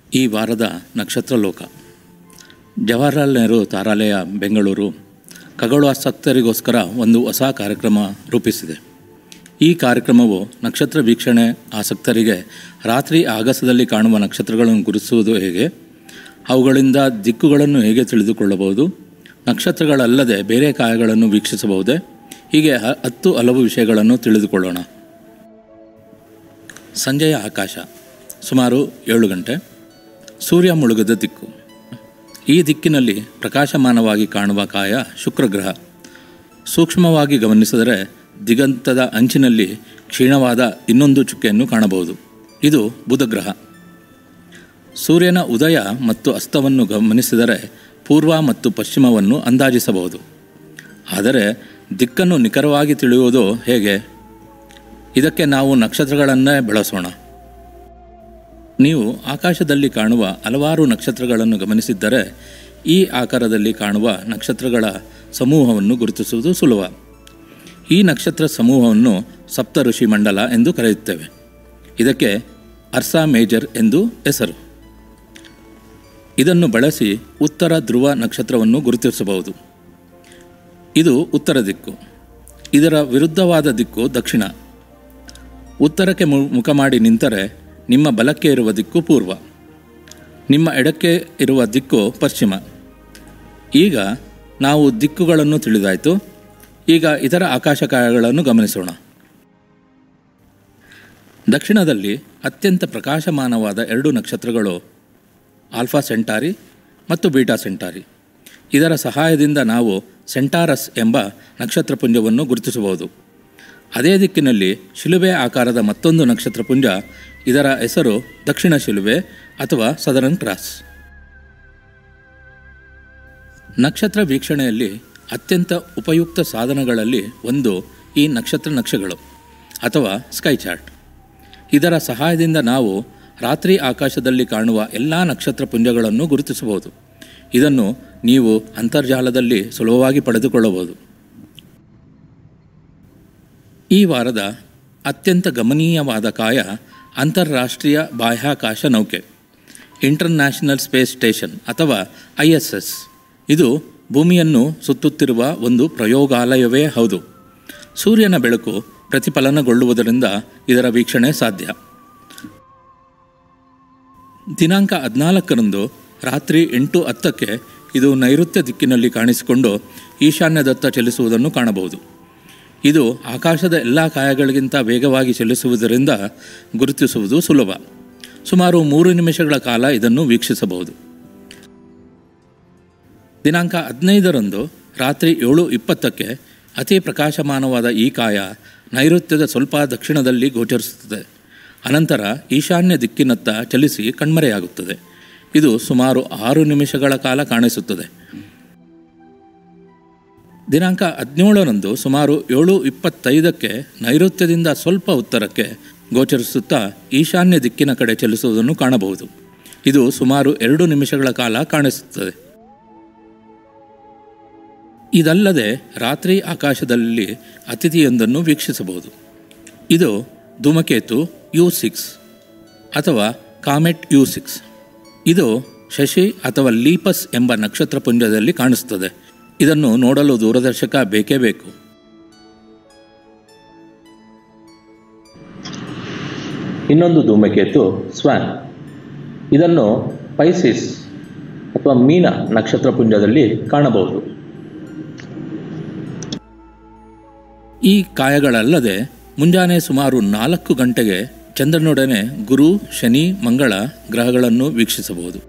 ಈ ವಾರದ ನಕ್ಷತ್ರ ಲೋಕ ಜವಾಹರ್ಲಾಲ್ ನೆಹರು ತಾರಾಲಯ ಬೆಂಗಳೂರು ಖಗೋಳಾಸಕ್ತರಿಗೋಸ್ಕರ ಒಂದು ಹೊಸ ಕಾರ್ಯಕ್ರಮ ರೂಪಿಸಿದೆ ಈ ಕಾರ್ಯಕ್ರಮವು ನಕ್ಷತ್ರ ವೀಕ್ಷಣೆ ಆಸಕ್ತರಿಗೆ ರಾತ್ರಿ ಆಗಸದಲ್ಲಿ ಕಾಣುವ ನಕ್ಷತ್ರಗಳನ್ನು ಗುರುತಿಸುವುದು ಹೇಗೆ ಅವುಗಳಿಂದ ದಿಕ್ಕುಗಳನ್ನು ಹೇಗೆ ತಿಳಿದುಕೊಳ್ಳಬಹುದು ನಕ್ಷತ್ರಗಳಲ್ಲದೆ ಬೇರೆ ಕಾಯಗಳನ್ನು ವೀಕ್ಷಿಸಬಹುದೇ ಹೀಗೆ ಹ- ಹತ್ತು ಹಲವು ವಿಷಯಗಳನ್ನು ತಿಳಿದುಕೊಳ್ಳೋಣ ಸಂಜೆಯ ಆಕಾಶ ಸುಮಾರು ಏಳು ಗಂಟೆ ಸೂರ್ಯ ಮುಳುಗದ ದಿಕ್ಕು ಈ ದಿಕ್ಕಿನಲ್ಲಿ ಪ್ರಕಾಶಮಾನವಾಗಿ ಕಾಣುವ ಕಾಯ ಶುಕ್ರಗ್ರಹ ಸೂಕ್ಷ್ಮವಾಗಿ ಗಮನಿಸಿದರೆ ದಿಗಂತದ ಅಂಚಿನಲ್ಲಿ ಕ್ಷೀಣವಾದ ಇನ್ನೊಂದು ಚುಕ್ಕೆಯನ್ನು ಕಾಣಬಹುದು ಇದು ಬುಧಗ್ರಹ ಸೂರ್ಯನ ಉದಯ ಮತ್ತು ಅಸ್ತವನ್ನು ಗಮನಿಸಿದರೆ ಪೂರ್ವ ಮತ್ತು ಪಶ್ಚಿಮವನ್ನು ಅಂದಾಜಿಸಬಹುದು ಆದರೆ ದಿಕ್ಕನ್ನು ನಿಖರವಾಗಿ ತಿಳಿಯುವುದು ಹೇಗೆ ಇದಕ್ಕೆ ನಾವು ನಕ್ಷತ್ರಗಳನ್ನೇ ಬಳಸೋಣ ನೀವು ಆಕಾಶದಲ್ಲಿ ಕಾಣುವ ಹಲವಾರು ನಕ್ಷತ್ರಗಳನ್ನು ಗಮನಿಸಿದ್ದರೆ ಈ ಆಕಾರದಲ್ಲಿ ಕಾಣುವ ನಕ್ಷತ್ರಗಳ ಸಮೂಹವನ್ನು ಗುರುತಿಸುವುದು ಸುಲಭ ಈ ನಕ್ಷತ್ರ ಸಮೂಹವನ್ನು ಸಪ್ತ ಋಷಿ ಮಂಡಲ ಎಂದು ಕರೆಯುತ್ತೇವೆ ಇದಕ್ಕೆ ಅರ್ಸಾ ಮೇಜರ್ ಎಂದು ಹೆಸರು ಇದನ್ನು ಬಳಸಿ ಉತ್ತರ ಧ್ರುವ ನಕ್ಷತ್ರವನ್ನು ಗುರುತಿಸಬಹುದು ಇದು ಉತ್ತರ ದಿಕ್ಕು ಇದರ ವಿರುದ್ಧವಾದ ದಿಕ್ಕು ದಕ್ಷಿಣ ಉತ್ತರಕ್ಕೆ ಮು- ಮುಖ ಮಾಡಿ ನಿಂತರೆ ನಿಮ್ಮ ಬಲಕ್ಕೆ ಇರುವ ದಿಕ್ಕು ಪೂರ್ವ ನಿಮ್ಮ ಎಡಕ್ಕೆ ಇರುವ ದಿಕ್ಕು ಪಶ್ಚಿಮ ಈಗ ನಾವು ದಿಕ್ಕುಗಳನ್ನು ತಿಳಿದಾಯಿತು ಈಗ ಇತರ ಆಕಾಶಕಾಯಗಳನ್ನು ಗಮನಿಸೋಣ ದಕ್ಷಿಣದಲ್ಲಿ ಅತ್ಯಂತ ಪ್ರಕಾಶಮಾನವಾದ ಎರಡು ನಕ್ಷತ್ರಗಳು ಆಲ್ಫಾ ಸೆಂಟಾರಿ ಮತ್ತು ಬೀಟಾ ಸೆಂಟಾರಿ ಇದರ ಸಹಾಯದಿಂದ ನಾವು ಸೆಂಟಾರಸ್ ಎಂಬ ನಕ್ಷತ್ರಪುಂಜವನ್ನು ಗುರುತಿಸಬಹುದು ಅದೇ ದಿಕ್ಕಿನಲ್ಲಿ ಶಿಲುಬೆ ಆಕಾರದ ಮತ್ತೊಂದು ನಕ್ಷತ್ರಪುಂಜ ಇದರ ಹೆಸರು ದಕ್ಷಿಣ ಶಿಲುಬೆ ಅಥವಾ ಸದರನ್ ಕ್ರಾಸ್ ನಕ್ಷತ್ರ ವೀಕ್ಷಣೆಯಲ್ಲಿ ಅತ್ಯಂತ ಉಪಯುಕ್ತ ಸಾಧನಗಳಲ್ಲಿ ಒಂದು ಈ ನಕ್ಷತ್ರ ನಕ್ಷೆಗಳು ಅಥವಾ ಸ್ಕೈ ಚಾರ್ಟ್ ಇದರ ಸಹಾಯದಿಂದ ನಾವು ರಾತ್ರಿ ಆಕಾಶದಲ್ಲಿ ಕಾಣುವ ಎಲ್ಲ ನಕ್ಷತ್ರ ಪುಂಜಗಳನ್ನು ಗುರುತಿಸಬಹುದು ಇದನ್ನು ನೀವು ಅಂತರ್ಜಾಲದಲ್ಲಿ ಸುಲಭವಾಗಿ ಪಡೆದುಕೊಳ್ಳಬಹುದು ಈ ವಾರದ ಅತ್ಯಂತ ಗಮನೀಯವಾದ ಕಾಯ ಅಂತಾರಾಷ್ಟ್ರೀಯ ಬಾಹ್ಯಾಕಾಶ ನೌಕೆ ಇಂಟರ್ನ್ಯಾಷನಲ್ ಸ್ಪೇಸ್ ಸ್ಟೇಷನ್ ಅಥವಾ ಐ ಎಸ್ ಎಸ್ ಇದು ಭೂಮಿಯನ್ನು ಸುತ್ತುತ್ತಿರುವ ಒಂದು ಪ್ರಯೋಗಾಲಯವೇ ಹೌದು ಸೂರ್ಯನ ಬೆಳಕು ಪ್ರತಿಫಲನಗೊಳ್ಳುವುದರಿಂದ ಇದರ ವೀಕ್ಷಣೆ ಸಾಧ್ಯ ದಿನಾಂಕ ಹದಿನಾಲ್ಕರಂದು ರಾತ್ರಿ ಎಂಟು ಹತ್ತಕ್ಕೆ ಇದು ನೈಋತ್ಯ ದಿಕ್ಕಿನಲ್ಲಿ ಕಾಣಿಸಿಕೊಂಡು ಈಶಾನ್ಯದತ್ತ ಚಲಿಸುವುದನ್ನು ಕಾಣಬಹುದು ಇದು ಆಕಾಶದ ಎಲ್ಲ ಕಾಯಗಳಿಗಿಂತ ವೇಗವಾಗಿ ಚಲಿಸುವುದರಿಂದ ಗುರುತಿಸುವುದು ಸುಲಭ ಸುಮಾರು ಮೂರು ನಿಮಿಷಗಳ ಕಾಲ ಇದನ್ನು ವೀಕ್ಷಿಸಬಹುದು ದಿನಾಂಕ ಹದಿನೈದರಂದು ರಾತ್ರಿ ಏಳು ಇಪ್ಪತ್ತಕ್ಕೆ ಅತಿ ಪ್ರಕಾಶಮಾನವಾದ ಈ ಕಾಯ ನೈಋತ್ಯದ ಸ್ವಲ್ಪ ದಕ್ಷಿಣದಲ್ಲಿ ಗೋಚರಿಸುತ್ತದೆ ಅನಂತರ ಈಶಾನ್ಯ ದಿಕ್ಕಿನತ್ತ ಚಲಿಸಿ ಕಣ್ಮರೆಯಾಗುತ್ತದೆ ಇದು ಸುಮಾರು ಆರು ನಿಮಿಷಗಳ ಕಾಲ ಕಾಣಿಸುತ್ತದೆ ದಿನಾಂಕ ಹದಿನೇಳರಂದು ಸುಮಾರು ಏಳು ಇಪ್ಪತ್ತೈದಕ್ಕೆ ನೈಋತ್ಯದಿಂದ ಸ್ವಲ್ಪ ಉತ್ತರಕ್ಕೆ ಗೋಚರಿಸುತ್ತಾ ಈಶಾನ್ಯ ದಿಕ್ಕಿನ ಕಡೆ ಚಲಿಸುವುದನ್ನು ಕಾಣಬಹುದು ಇದು ಸುಮಾರು ಎರಡು ನಿಮಿಷಗಳ ಕಾಲ ಕಾಣಿಸುತ್ತದೆ ಇದಲ್ಲದೆ ರಾತ್ರಿ ಆಕಾಶದಲ್ಲಿ ಅತಿಥಿಯೊಂದನ್ನು ವೀಕ್ಷಿಸಬಹುದು ಇದು ಧೂಮಕೇತು ಯು ಸಿಕ್ಸ್ ಅಥವಾ ಕಾಮೆಟ್ ಯು ಸಿಕ್ಸ್ ಇದು ಶಶಿ ಅಥವಾ ಲೀಪಸ್ ಎಂಬ ನಕ್ಷತ್ರ ಪುಂಜದಲ್ಲಿ ಕಾಣಿಸುತ್ತದೆ ಇದನ್ನು ನೋಡಲು ದೂರದರ್ಶಕ ಬೇಕೇ ಬೇಕು ಇನ್ನೊಂದು ಧೂಮಕೇತು ಸ್ವಾನ್ ಇದನ್ನು ಪೈಸಿಸ್ ಅಥವಾ ಮೀನ ನಕ್ಷತ್ರ ಪುಂಜದಲ್ಲಿ ಕಾಣಬಹುದು ಈ ಕಾಯಗಳಲ್ಲದೆ ಮುಂಜಾನೆ ಸುಮಾರು ನಾಲ್ಕು ಗಂಟೆಗೆ ಚಂದ್ರನೊಡನೆ ಗುರು ಶನಿ ಮಂಗಳ ಗ್ರಹಗಳನ್ನು ವೀಕ್ಷಿಸಬಹುದು